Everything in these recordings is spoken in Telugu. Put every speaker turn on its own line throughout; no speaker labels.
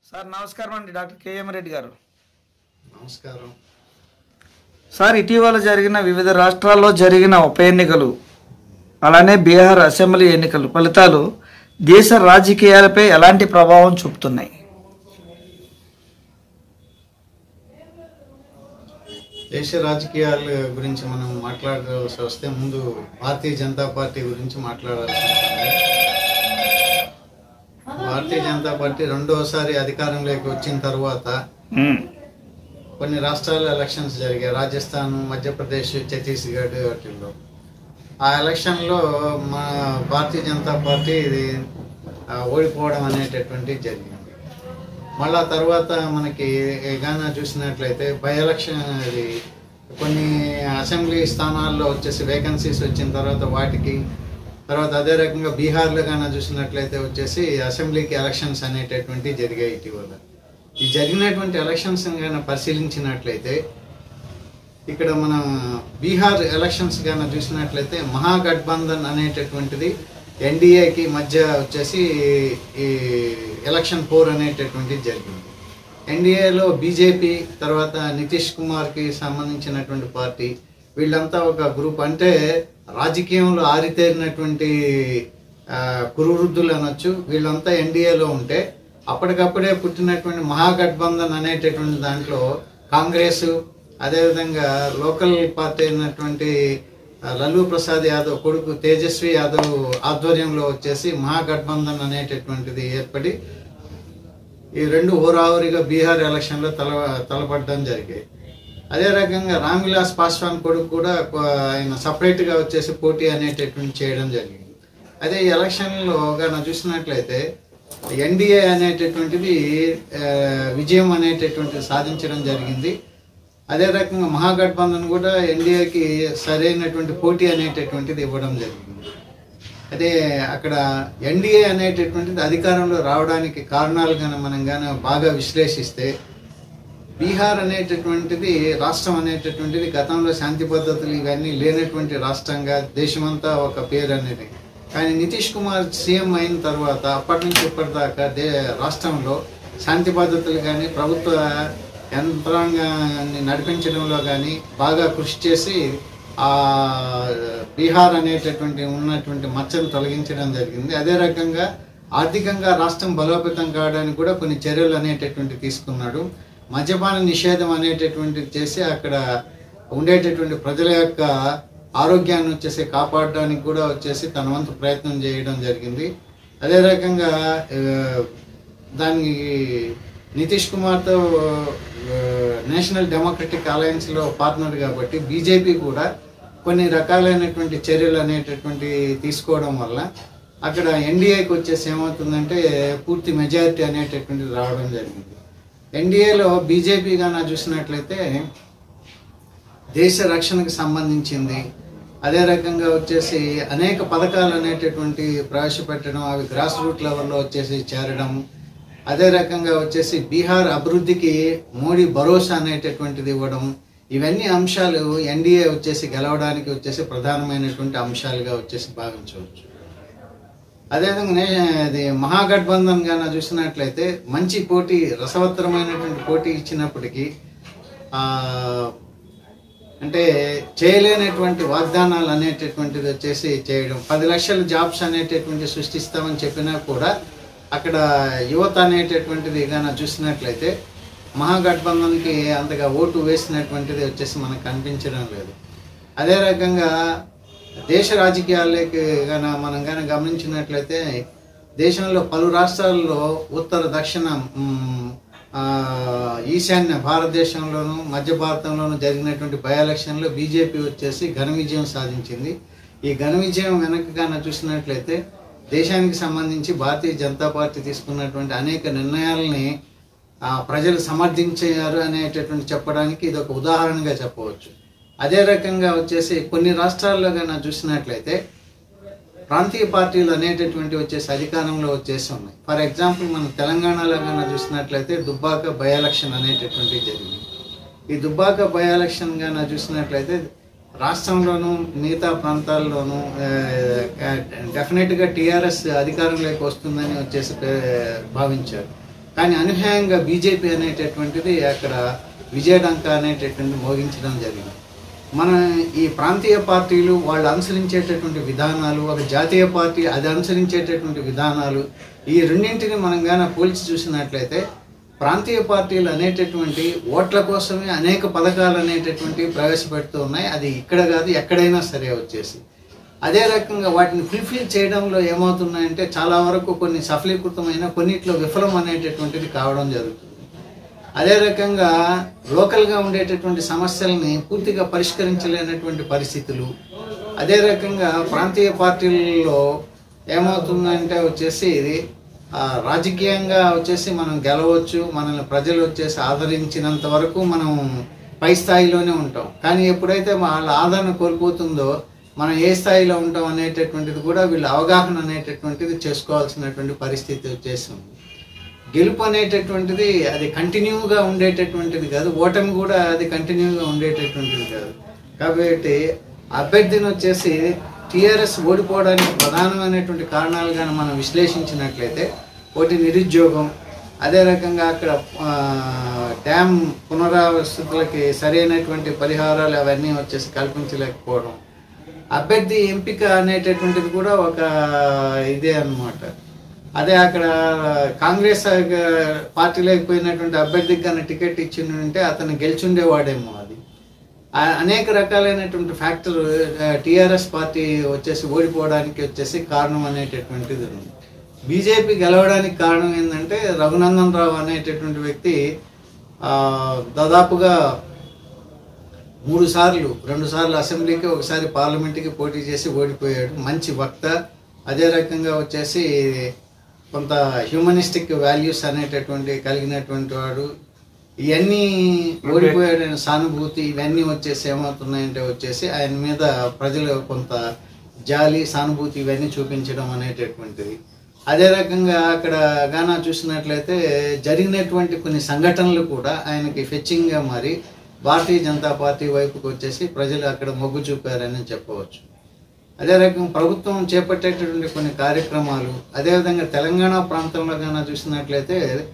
సార్ నమస్కారం అండి డాక్టర్ కేఎం రెడ్డి గారు
నమస్కారం
సార్ ఇటీవల జరిగిన వివిధ రాష్ట్రాల్లో జరిగిన ఉప ఎన్నికలు అలానే బీహార్ అసెంబ్లీ ఎన్నికలు ఫలితాలు దేశ రాజకీయాలపై ఎలాంటి ప్రభావం చూపుతున్నాయి
దేశ రాజకీయాల గురించి మనం మాట్లాడాల్సి వస్తే ముందు భారతీయ జనతా పార్టీ గురించి మాట్లాడాల్సి ఉంటుంది భారతీయ జనతా పార్టీ రెండోసారి అధికారంలోకి వచ్చిన తర్వాత
మ్మ్.
కొన్ని రాష్ట్రాల్లో ఎలక్షన్స్ జరిగాయి రాజస్థాన్ మధ్యప్రదేశ్ ఛత్తీస్గఢ్ వాటిల్లో ఆ ఎలక్షన్లో మన భారతీయ జనతా పార్టీ ఇది ఆ, ఓడిపోవడం అనేటటువంటి జరిగింది మళ్ళా తర్వాత మనకి గానా చూసినట్లయితే బై ఎలక్షన్ అది కొన్ని అసెంబ్లీ స్థానాల్లో వచ్చేసి వేకెన్సీస్ వచ్చిన తర్వాత వాటికి తర్వాత అదే రకంగా బీహార్లో గానా చూసినట్లయితే వచ్చేసి అసెంబ్లీకి ఎలక్షన్స్ అనేటటువంటి జరిగాయి ఇటీవల ఈ జరిగినటువంటి ఎలక్షన్స్ కానీ పరిశీలించినట్లయితే ఇక్కడ మన బీహార్ ఎలక్షన్స్ గాన చూసినట్లయితే మహాగఠబంధన్ అనేటటువంటిది ఎన్డీఏకి మధ్య వచ్చేసి ఈ ఎలక్షన్ పోర్ అనేటటువంటిది జరిగింది ఎన్డీఏలో బీజేపీ తర్వాత నితీష్ కుమార్కి సంబంధించినటువంటి పార్టీ వీళ్ళంతా ఒక గ్రూప్ అంటే రాజకీయంలో ఆరితేరినటువంటి ఆ, కురువృద్ధులు అనొచ్చు వీళ్ళంతా ఎన్డీఏలో ఉంటే అప్పటికప్పుడే పుట్టినటువంటి మహాగఠబంధన్ అనేటటువంటి దాంట్లో కాంగ్రెస్ అదేవిధంగా లోకల్ పార్టీ అయినటువంటి ఆ, లల్లూ ప్రసాద్ యాదవ్ కొడుకు తేజస్వి యాదవ్ ఆధ్వర్యంలో వచ్చేసి మహాగఠబంధన్ అనేటటువంటిది ఏర్పడి ఈ రెండు హోరాహోరీగా బీహార్ ఎలక్షన్లో తల తలపడడం జరిగాయి అదే రకంగా రామ్ విలాస్ పాస్వాన్ కొడుకు కూడా కొ- ఆయన సపరేట్గా వచ్చేసి పోటీ అనేటటువంటి చేయడం జరిగింది అదే ఈ ఎలక్షన్లో మనం చూసినట్లయితే ఎన్డీఏ అనేటటువంటిది ఆ, విజయం అనేటటువంటిది సాధించడం జరిగింది అదే రకంగా మహాగఠబంధన్ కూడా ఎన్డీఏకి సరైనటువంటి పోటీ అనేటటువంటిది ఇవ్వడం జరిగింది అదే అక్కడ ఎన్డీఏ అనేటటువంటిది అధికారంలో రావడానికి కారణాలు కానీ మనం కానీ బాగా విశ్లేషిస్తే బీహార్ అనేటటువంటిది రాష్ట్రం అనేటటువంటిది గతంలో శాంతి పద్ధతులు ఇవన్నీ లేనటువంటి రాష్ట్రంగా దేశమంతా ఒక పేరు అనేది కానీ నితీష్ కుమార్ సీఎం అయిన తర్వాత అప్పటి నుంచి ఇప్పటిదాకా దే రాష్ట్రంలో శాంతి పద్ధతులు కానీ ప్రభుత్వ యంత్రాంగాన్ని నడిపించడంలో కానీ బాగా కృషి చేసి ఆ బీహార్ అనేటటువంటి ఉన్నటువంటి మచ్చను తొలగించడం జరిగింది అదే రకంగా ఆర్థికంగా రాష్ట్రం బలోపేతం కావడానికి కూడా కొన్ని చర్యలు అనేటటువంటి తీసుకున్నాడు మద్యపాన నిషేధం అనేటటువంటిది చేసి అక్కడ ఉండేటటువంటి ప్రజల యొక్క ఆరోగ్యాన్ని వచ్చేసి కాపాడడానికి కూడా వచ్చేసి తన వంతు ప్రయత్నం చేయడం జరిగింది అదే రకంగా ఆ, దానికి నితీష్ కుమార్తో ఆ, నేషనల్ డెమోక్రటిక్ అలయన్స్లో పార్ట్నర్ కాబట్టి బీజేపీ కూడా కొన్ని రకాలైనటువంటి చర్యలు అనేటటువంటి తీసుకోవడం వల్ల అక్కడ ఎన్డీఏకి వచ్చేసి ఏమవుతుందంటే పూర్తి మెజారిటీ అనేటటువంటిది రావడం జరిగింది ఎన్డీఏలో బీజేపీ గాన చూసినట్లయితే దేశ రక్షణకు సంబంధించింది అదే రకంగా వచ్చేసి అనేక పథకాలు అనేటటువంటి ప్రవేశపెట్టడం అవి గ్రాస్ రూట్ లెవెల్లో వచ్చేసి చేరడం అదే రకంగా వచ్చేసి బీహార్ అభివృద్ధికి మోడీ భరోసా అనేటటువంటిది ఇవ్వడం ఇవన్నీ అంశాలు ఎన్డీఏ వచ్చేసి గెలవడానికి వచ్చేసి ప్రధానమైనటువంటి అంశాలుగా వచ్చేసి భావించవచ్చు అదేవిధంగా నే- అది మహాగఠబంధన్ గాన చూసినట్లయితే మంచి పోటీ రసవత్తరమైనటువంటి పోటీ ఇచ్చినప్పటికీ ఆ, అంటే చేయలేనటువంటి వాగ్దానాలు అనేటటువంటిది వచ్చేసి చేయడం పది లక్షల జాబ్స్ అనేటటువంటి సృష్టిస్తామని చెప్పినా కూడా అక్కడ యువత అనేటటువంటిది కానీ చూసినట్లయితే మహాగఠబంధన్కి అంతగా ఓటు వేసినటువంటిది వచ్చేసి మనకు కనిపించడం లేదు అదే రకంగా దేశ రాజకీయాలకి గాన మనం కానీ గమనించినట్లయితే దేశంలో పలు రాష్ట్రాల్లో ఉత్తర దక్షిణ మ్, ఆ, ఈశాన్య భారతదేశంలోను మధ్య భారతంలోను జరిగినటువంటి బై ఎలక్షన్లో బీజేపీ వచ్చేసి ఘన విజయం సాధించింది ఈ ఘన విజయం వెనక గాన చూసినట్లయితే దేశానికి సంబంధించి భారతీయ జనతా పార్టీ తీసుకున్నటువంటి అనేక నిర్ణయాలని ఆ, ప్రజలు సమర్థించారు అనేటటువంటి చెప్పడానికి ఇది ఒక ఉదాహరణగా చెప్పవచ్చు అదే రకంగా వచ్చేసి కొన్ని రాష్ట్రాల్లో కన్నా చూసినట్లయితే ప్రాంతీయ పార్టీలు అనేటటువంటి వచ్చేసి అధికారంలో వచ్చేసి ఉన్నాయి ఫర్ ఎగ్జాంపుల్ మనం తెలంగాణలో కన్నా చూసినట్లయితే దుబ్బాక బై ఎలక్షన్ అనేటటువంటిది జరిగింది ఈ దుబ్బాక బై ఎలక్షన్ కన్నా చూసినట్లయితే రాష్ట్రంలోనూ మిగతా ప్రాంతాల్లోనూ డెఫినెట్గా టీఆర్ఎస్ అధికారంలోకి వస్తుందని వచ్చేసి ఏ, భావించారు కానీ అనూహ్యంగా బీజేపీ అనేటటువంటిది అక్కడ విజయడంక అనేటటువంటి మోగించడం జరిగింది మన ఈ ప్రాంతీయ పార్టీలు వాళ్ళు అనుసరించేటటువంటి విధానాలు ఒక జాతీయ పార్టీ అది అనుసరించేటటువంటి విధానాలు ఈ రెండింటిని మనం గాన పోల్చి చూసినట్లయితే ప్రాంతీయ పార్టీలు అనేటటువంటి ఓట్ల కోసమే అనేక పథకాలు అనేటటువంటి ప్రవేశపెడుతూ ఉన్నాయి అది ఇక్కడ కాదు ఎక్కడైనా సరే వచ్చేసి అదే రకంగా వాటిని ఫుల్ఫిల్ చేయడంలో ఏమవుతున్నాయంటే చాలా వరకు కొన్ని సఫలీకృతమైన కొన్నిట్లో విఫలం అనేటటువంటిది కావడం జరుగుతుంది అదే rకంగా లోకల్గా ఉండేటటువంటి సమస్యల్ని పూర్తిగా పరిష్కరించలేనటువంటి పరిస్థితులు అదే రకంగా ప్రాంతీయ పార్టీలలో ఏమవుతుందంటే వచ్చేసి ఇది ఆ, రాజకీయంగా వచ్చేసి మనం గెలవచ్చు మనల్ని ప్రజలు వచ్చేసి ఆదరించినంత వరకు మనం పై స్థాయిలోనే ఉంటాం కానీ ఎప్పుడైతే వాళ్ళ ఆదరణ కోల్పోతుందో మనం ఏ స్థాయిలో ఉంటాం అనేటటువంటిది కూడా వీళ్ళ అవగాహన అనేటటువంటిది చేసుకోవాల్సినటువంటి పరిస్థితి వచ్చేసింది గెలుపు అనేటటువంటిది అది కంటిన్యూగా ఉండేటటువంటిది కాదు ఓటమి కూడా అది కంటిన్యూగా ఉండేటటువంటిది కాదు కాబట్టి అభ్యర్థిని వచ్చేసి టీఆర్ఎస్ ఓడిపోవడానికి ప్రధానమైనటువంటి కారణాలు కానీ మనం విశ్లేషించినట్లయితే ఒకటి నిరుద్యోగం అదే రకంగా అక్కడ ఆ, డ్యామ్ పునరావస్థలకి సరైనటువంటి పరిహారాలు అవన్నీ వచ్చేసి కల్పించలేకపోవడం అభ్యర్థి ఎంపిక అనేటటువంటిది కూడా ఒక ఇదే అన్నమాట అదే అక్కడ కాంగ్రెస్ పార్టీ లేకపోయినటువంటి అభ్యర్థికి కానీ టికెట్ ఇచ్చిందంటే అతను గెలిచుండేవాడేమో అది ఆ- అనేక రకాలైనటువంటి ఫ్యాక్టర్ టిఆర్ఎస్ పార్టీ వచ్చేసి ఓడిపోవడానికి వచ్చేసి కారణం అనేటటువంటిది ఉంది బీజేపీ గెలవడానికి కారణం ఏంటంటే రఘునందన్ రావు అనేటటువంటి వ్యక్తి ఆ, దాదాపుగా మూడు సార్లు రెండు సార్లు అసెంబ్లీకి ఒకసారి పార్లమెంట్కి పోటీ చేసి ఓడిపోయాడు మంచి వక్త అదే రకంగా వచ్చేసి కొంత హ్యూమనిస్టిక్ వాల్యూస్ అనేటటువంటి కలిగినటువంటి వాడు ఇవన్నీ ఓడిపోయాడని సానుభూతి ఇవన్నీ వచ్చేసి ఏమవుతున్నాయంటే వచ్చేసి ఆయన మీద ప్రజలు కొంత జాలి సానుభూతి ఇవన్నీ చూపించడం అనేటటువంటిది అదే రకంగా అక్కడ గానా చూసినట్లయితే జరిగినటువంటి కొన్ని సంఘటనలు కూడా ఆయనకి ఫెచ్చింగ్గా మారి భారతీయ జనతా పార్టీ వైపుకి వచ్చేసి ప్రజలు అక్కడ మొగ్గు చూపారని చెప్పవచ్చు అదే రకం ప్రభుత్వం చేపట్టేటటువంటి కొన్ని కార్యక్రమాలు అదేవిధంగా తెలంగాణ ప్రాంతంలో కన్నా చూసినట్లయితే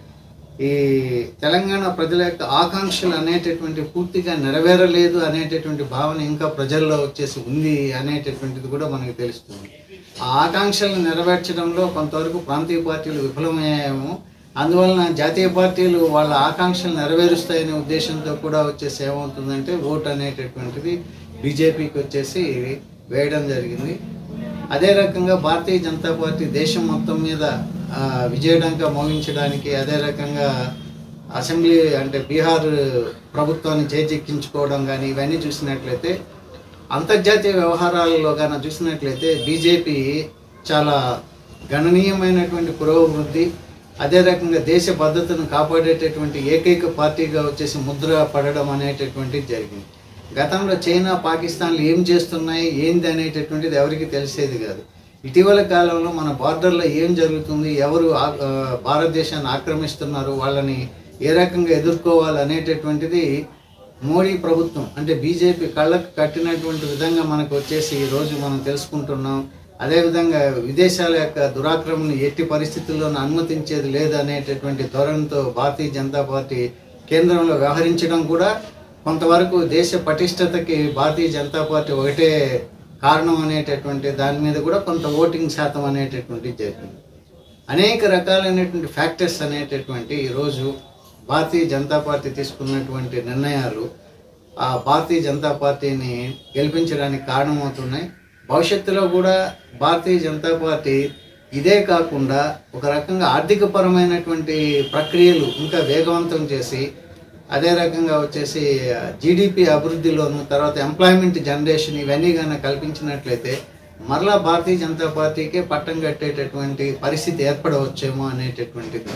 ఈ తెలంగాణ ప్రజల యొక్క ఆకాంక్షలు అనేటటువంటి పూర్తిగా నెరవేరలేదు అనేటటువంటి భావన ఇంకా ప్రజల్లో వచ్చేసి ఉంది అనేటటువంటిది కూడా మనకు తెలుస్తుంది ఆ ఆకాంక్షలను నెరవేర్చడంలో కొంతవరకు ప్రాంతీయ పార్టీలు విఫలమయ్యాయేమో అందువలన జాతీయ పార్టీలు వాళ్ళ ఆకాంక్షలు నెరవేరుస్తాయనే ఉద్దేశంతో కూడా వచ్చేసి ఏమవుతుందంటే ఓట్ అనేటటువంటిది బీజేపీకి వచ్చేసి వేయడం జరిగింది అదే రకంగా భారతీయ జనతా పార్టీ దేశం మొత్తం మీద ఆ, విజయడంక మోగించడానికి అదే రకంగా అసెంబ్లీ అంటే బీహార్ ప్రభుత్వాన్ని చేజెక్కించుకోవడం కానీ ఇవన్నీ చూసినట్లయితే అంతర్జాతీయ వ్యవహారాలలో కానీ చూసినట్లయితే బీజేపీ చాలా గణనీయమైనటువంటి పురోభివృద్ధి అదే రకంగా దేశ భద్రతను కాపాడేటటువంటి ఏకైక పార్టీగా వచ్చేసి ముద్ర పడడం అనేటటువంటిది జరిగింది గతంలో చైనా పాకిస్తాన్లు ఏం చేస్తున్నాయి ఏంది అనేటటువంటిది ఎవరికి తెలిసేది కాదు ఇటీవల కాలంలో మన బార్డర్లో ఏం జరుగుతుంది ఎవరు ఆ- ఆ, భారతదేశాన్ని ఆక్రమిస్తున్నారు వాళ్ళని ఏ రకంగా ఎదుర్కోవాలి అనేటటువంటిది మోడీ ప్రభుత్వం అంటే బీజేపీ కళ్ళకు కట్టినటువంటి విధంగా మనకు వచ్చేసి ఈ రోజు మనం తెలుసుకుంటున్నాం అదేవిధంగా విదేశాల యొక్క దురాక్రమణ ఎట్టి పరిస్థితుల్లోనూ అనుమతించేది లేదు అనేటటువంటి ధోరణితో భారతీయ జనతా పార్టీ కేంద్రంలో వ్యవహరించడం కూడా కొంతవరకు దేశ పటిష్టతకి భారతీయ జనతా పార్టీ ఒకటే కారణం అనేటటువంటి దాని మీద కూడా కొంత ఓటింగ్ శాతం అనేటటువంటి జరిగింది అనేక రకాలైనటువంటి ఫ్యాక్టర్స్ అనేటటువంటి ఈరోజు భారతీయ జనతా పార్టీ తీసుకున్నటువంటి నిర్ణయాలు ఆ భారతీయ జనతా పార్టీని గెలిపించడానికి కారణమవుతున్నాయి భవిష్యత్తులో కూడా భారతీయ జనతా పార్టీ ఇదే కాకుండా ఒక రకంగా ఆర్థిక పరమైనటువంటి ప్రక్రియలు ఇంకా వేగవంతం చేసి అదే రకంగా వచ్చేసి జీడిపి అభివృద్ధిలోను తర్వాత ఎంప్లాయ్మెంట్ జనరేషన్ ఇవన్నీ కనుక కల్పించినట్లయితే మరలా భారతీయ జనతా పార్టీకే పట్టం కట్టేటటువంటి పరిస్థితి ఏర్పడవచ్చేమో అనేటటువంటిది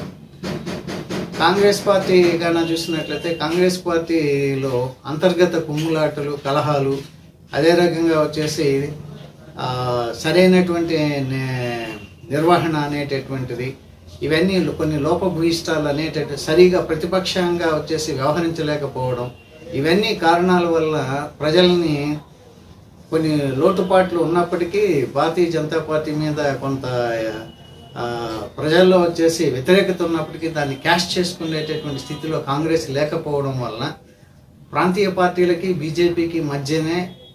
కాంగ్రెస్ పార్టీ కన్నా చూసినట్లయితే కాంగ్రెస్ పార్టీలో అంతర్గత కుమ్ములాటలు కలహాలు అదే రకంగా వచ్చేసి ఆ, సరైనటువంటి నే- నిర్వహణ అనేటటువంటిది ఇవన్నీ కొన్ని లోపభూయిష్టాలు అనేటట్టు సరిగా ప్రతిపక్షంగా వచ్చేసి వ్యవహరించలేకపోవడం ఇవన్నీ కారణాల వల్ల ప్రజల్ని కొన్ని లోటుపాట్లు ఉన్నప్పటికీ భారతీయ జనతా పార్టీ మీద కొంత ఆ, ప్రజల్లో వచ్చేసి వ్యతిరేకత ఉన్నప్పటికీ దాన్ని క్యాష్ చేసుకునేటటువంటి స్థితిలో కాంగ్రెస్ లేకపోవడం వలన ప్రాంతీయ పార్టీలకి బీజేపీకి మధ్యనే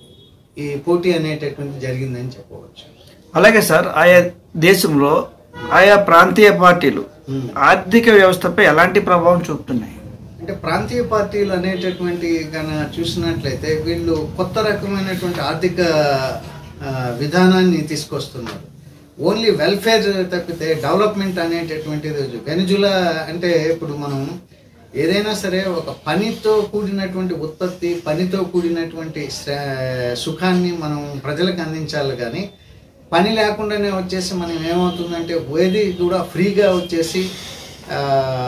ఈ పోటీ అనేటటువంటి జరిగిందని చెప్పవచ్చు
అలాగే సార్ ఆయా దేశంలో ఆయా ప్రాంతీయ పార్టీలు
Hmm.
ఆర్థిక వ్యవస్థపై ఎలాంటి ప్రభావం చూపుతున్నాయి
అంటే ప్రాంతీయ పార్టీలు అనేటటువంటి కనుక చూసినట్లయితే వీళ్ళు కొత్త రకమైనటువంటి ఆర్థిక ఆ, విధానాన్ని తీసుకొస్తున్నారు ఓన్లీ వెల్ఫేర్ తప్పితే డెవలప్మెంట్ అనేటటువంటిది వెనుజులా అంటే ఇప్పుడు మనం ఏదైనా సరే ఒక పనితో కూడినటువంటి ఉత్పత్తి పనితో కూడినటువంటి శ్ర- సుఖాన్ని మనం ప్రజలకు అందించాలి కానీ పని లేకుండానే వచ్చేసి మనం ఏమవుతుందంటే ఏది కూడా ఫ్రీగా వచ్చేసి ఆ,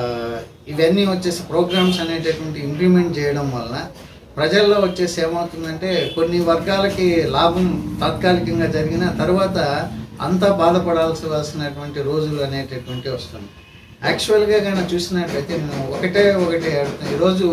ఇవన్నీ వచ్చేసి ప్రోగ్రామ్స్ అనేటటువంటి ఇంప్లిమెంట్ చేయడం వలన ప్రజల్లో వచ్చేసి ఏమవుతుందంటే కొన్ని వర్గాలకి లాభం తాత్కాలికంగా జరిగిన తర్వాత అంతా బాధపడాల్సి రోజులు అనేటటువంటి వస్తుంది యాక్చువల్గా కనుక చూసినట్లయితే నేను ఒకటే ఒకటి అడుగుతాను ఈరోజు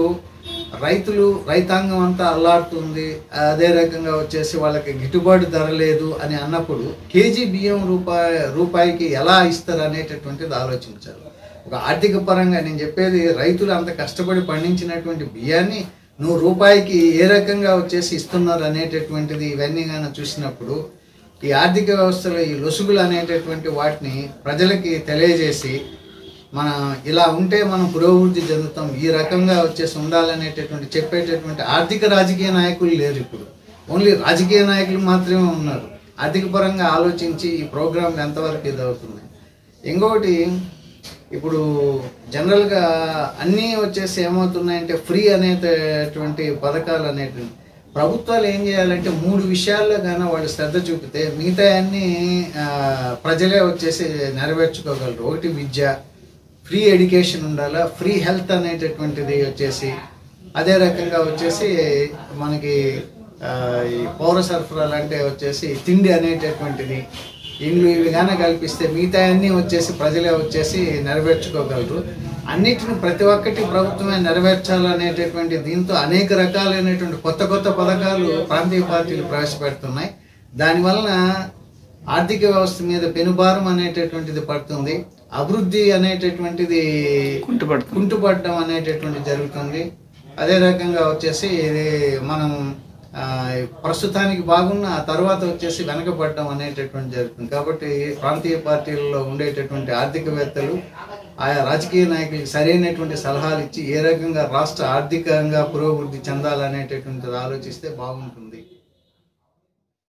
రైతులు రైతాంగం అంతా అల్లాడుతుంది అదే రకంగా వచ్చేసి వాళ్ళకి గిట్టుబాటు ధర లేదు అని అన్నప్పుడు కేజీ బియ్యం రూపాయి రూపాయికి ఎలా ఇస్తారు అనేటటువంటిది ఆలోచించాలి ఒక ఆర్థిక పరంగా నేను చెప్పేది రైతులు అంత కష్టపడి పండించినటువంటి బియ్యాన్ని నువ్వు రూపాయికి ఏ రకంగా వచ్చేసి ఇస్తున్నారు అనేటటువంటిది ఇవన్నీ కానీ చూసినప్పుడు ఈ ఆర్థిక వ్యవస్థలో ఈ లొసుగులు అనేటటువంటి వాటిని ప్రజలకి తెలియజేసి మన ఇలా ఉంటే మనం పురోభివృద్ధి చెందుతాం ఈ రకంగా వచ్చేసి ఉండాలనేటటువంటి చెప్పేటటువంటి ఆర్థిక రాజకీయ నాయకులు లేరు ఇప్పుడు ఓన్లీ రాజకీయ నాయకులు మాత్రమే ఉన్నారు ఆర్థిక పరంగా ఆలోచించి ఈ ప్రోగ్రాం ఎంతవరకు ఇది అవుతుంది ఇంకొకటి ఇప్పుడు జనరల్గా అన్నీ వచ్చేసి ఏమవుతున్నాయంటే ఫ్రీ అనేటటువంటి పథకాలు అనేటువంటి ప్రభుత్వాలు ఏం చేయాలంటే మూడు విషయాల్లో కానీ వాళ్ళు శ్రద్ధ చూపితే మిగతా అన్ని ఆ, ప్రజలే వచ్చేసి నెరవేర్చుకోగలరు ఒకటి విద్య ఫ్రీ ఎడ్యుకేషన్ ఉండాలా ఫ్రీ హెల్త్ అనేటటువంటిది వచ్చేసి అదే రకంగా వచ్చేసి మనకి ఆ, ఈ పౌర సరఫరాలు అంటే వచ్చేసి తిండి అనేటటువంటిది ఇండ్లు ఇవి గాన కల్పిస్తే మిగతా అన్నీ వచ్చేసి ప్రజలే వచ్చేసి నెరవేర్చుకోగలరు అన్నిటిని ప్రతి ఒక్కటి ప్రభుత్వమే నెరవేర్చాలనేటటువంటి దీంతో అనేక రకాలైనటువంటి కొత్త కొత్త పథకాలు ప్రాంతీయ పార్టీలు ప్రవేశపెడుతున్నాయి దానివలన ఆర్థిక వ్యవస్థ మీద పెనుభారం అనేటటువంటిది పడుతుంది అభివృద్ధి అనేటటువంటిది
కుంటుపడుతుంది
కుంటుపడడం అనేటటువంటి జరుగుతుంది అదే రకంగా వచ్చేసి ఇది మనం ఆ, ప్రస్తుతానికి బాగున్న ఆ తర్వాత వచ్చేసి వెనకబడడం అనేటటువంటి జరుగుతుంది కాబట్టి ప్రాంతీయ పార్టీలలో ఉండేటటువంటి ఆర్థికవేత్తలు ఆయా రాజకీయ నాయకులకు సరైనటువంటి సలహాలు ఇచ్చి ఏ రకంగా రాష్ట్ర ఆర్థికంగా పురోభివృద్ధి చెందాలనేటటువంటిది ఆలోచిస్తే బాగుంటుంది